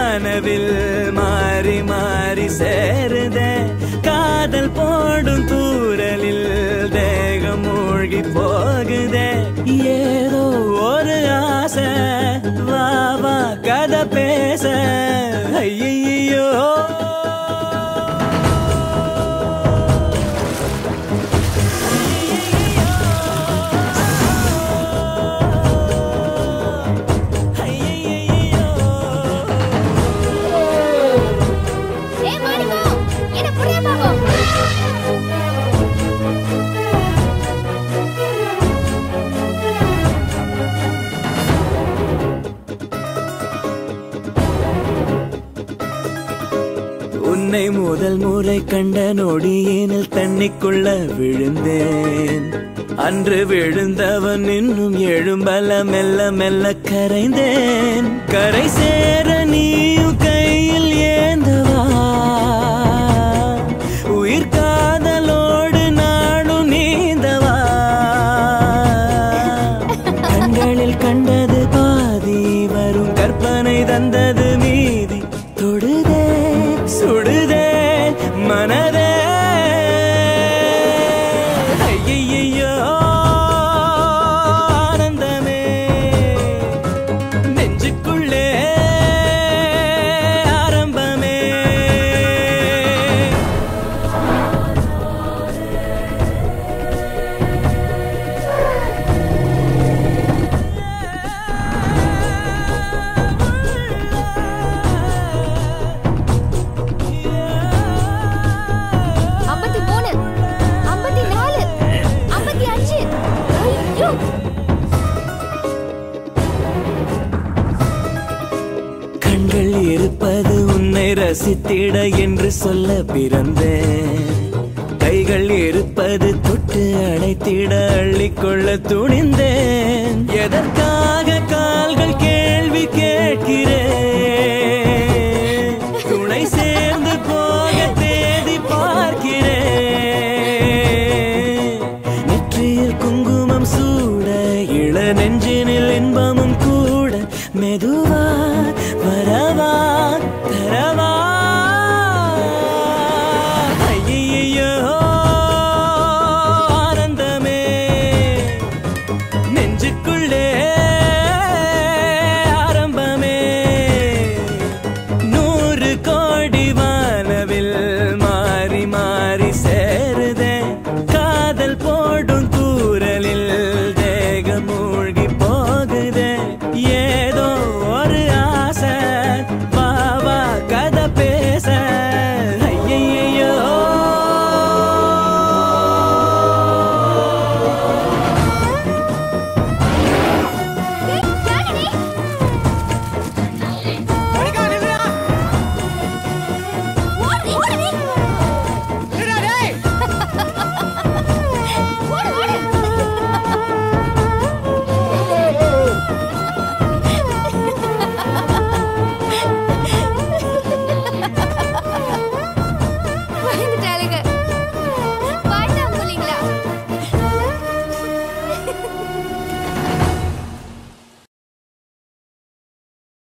கனவில் மாறி மாறி சேருதே காதல் போடும் தூரலில் தேகம் மூழ்கி போகுதே ஏதோ ஒரு ஆசை வா வா கதை பேச ஐயையோ ஏய் மாணிக்கம் என்ன புரியா பாப்போம் உன்னை முதல் முறை கண்ட நொடியினில் தண்ணிக்குள்ள விழுந்தேன் அன்று விழுந்தவன் இன்னும் எழும்பல மெல்ல மெல்ல கரைந்தேன் கரை சேர நீயும் கையில் ஏந்தவா உயிர் காதலோடு நானும் நீந்தவா கண்களில் கண்டது பாதி வரும் கற்பனை தந்தது மீதி தொடுதே சுடுதே மனதே ஐயையோ ஆனந்தமே நெஞ்சுக்குள்ளே ஆரம்பமே ஐம்பத்தி மூணு ஐம்பத்தி நாலு ஐம்பத்தி அஞ்சு ஐயோ கண்கள் இருப்பது உன்னை ரசித்திட என்று சொல்ல பிறந்தேன் கைகள் இருப்பது தொட்டு அணைத்திட அள்ளிக்கொள்ள துணிந்தேன் எதற்காக கால்கள் கேள்வி கேட்கிறேன்